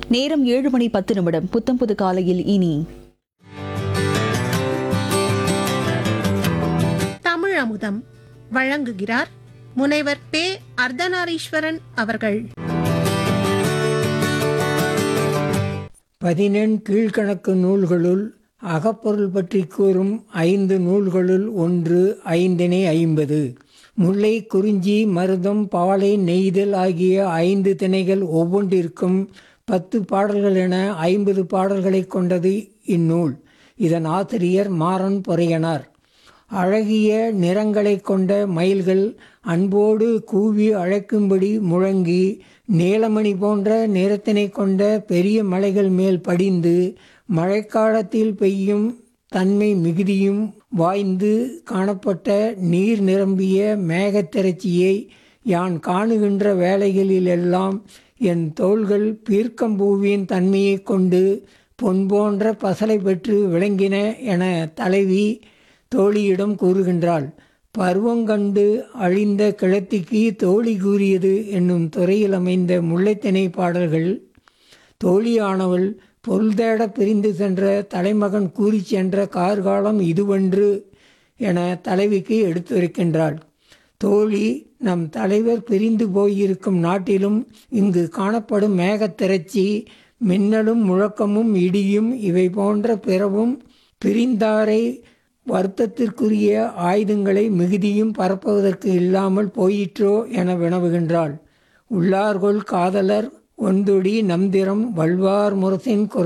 நேரம் ஏழு மணி பத்து நிமிடம் புத்தம் புது காலையில் இனி தமிழ் அமுதம் வழங்குகிறார் முனைவர் பே அர்த்தநாரீஸ்வரன் அவர்கள் பதினெண் கீழ்க்கணக்கு நூல்களுள் அகப்பொருள் பற்றி கூறும் ஐந்து நூல்களுள் ஒன்று ஐந்தினை ஐம்பது முல்லை குறிஞ்சி மருதம் பாலை நெய்தல் ஆகிய ஐந்து திணைகள் ஒவ்வொன்றிற்கும் பத்து பாடல்கள் என ஐம்பது பாடல்களைக் கொண்டது இந்நூல் இதன் ஆசிரியர் மாறன் பொறையனார் அழகிய நிறங்களைக் கொண்ட மயில்கள் அன்போடு கூவி அழைக்கும்படி முழங்கி நீலமணி போன்ற நிறத்தினை கொண்ட பெரிய மலைகள் மேல் படிந்து மழைக்காலத்தில் பெய்யும் தன்மை மிகுதியும் வாய்ந்து காணப்பட்ட நீர் நிரம்பிய மேகத்திரட்சியை யான் காணுகின்ற வேளைகளிலெல்லாம் என் தோள்கள் பீர்க்கம்பூவின் தன்மையைக் கொண்டு பொன் போன்ற பசலை பெற்று விளங்கின என தலைவி தோழியிடம் கூறுகின்றாள் பருவங்கண்டு அழிந்த கிழத்திக்கு தோழி கூறியது என்னும் துறையில் அமைந்த முல்லைத்திணை பாடல்கள் தோழியானவள் பொருள் தேட பிரிந்து சென்ற தலைமகன் கூறிச் சென்ற கார்காலம் இதுவென்று என தலைவிக்கு எடுத்துரைக்கின்றாள் தோழி நம் தலைவர் பிரிந்து போயிருக்கும் நாட்டிலும் இங்கு காணப்படும் மேகத்திரட்சி மின்னலும் முழக்கமும் இடியும் இவை போன்ற பிறவும் பிரிந்தாரை வருத்தத்திற்குரிய ஆயுதங்களை மிகுதியும் பரப்புவதற்கு இல்லாமல் போயிற்றோ என வினவுகின்றாள் உள்ளார்கொள் காதலர் ஒந்தொடி நம்திரம் வல்வார் முரசின் குரல்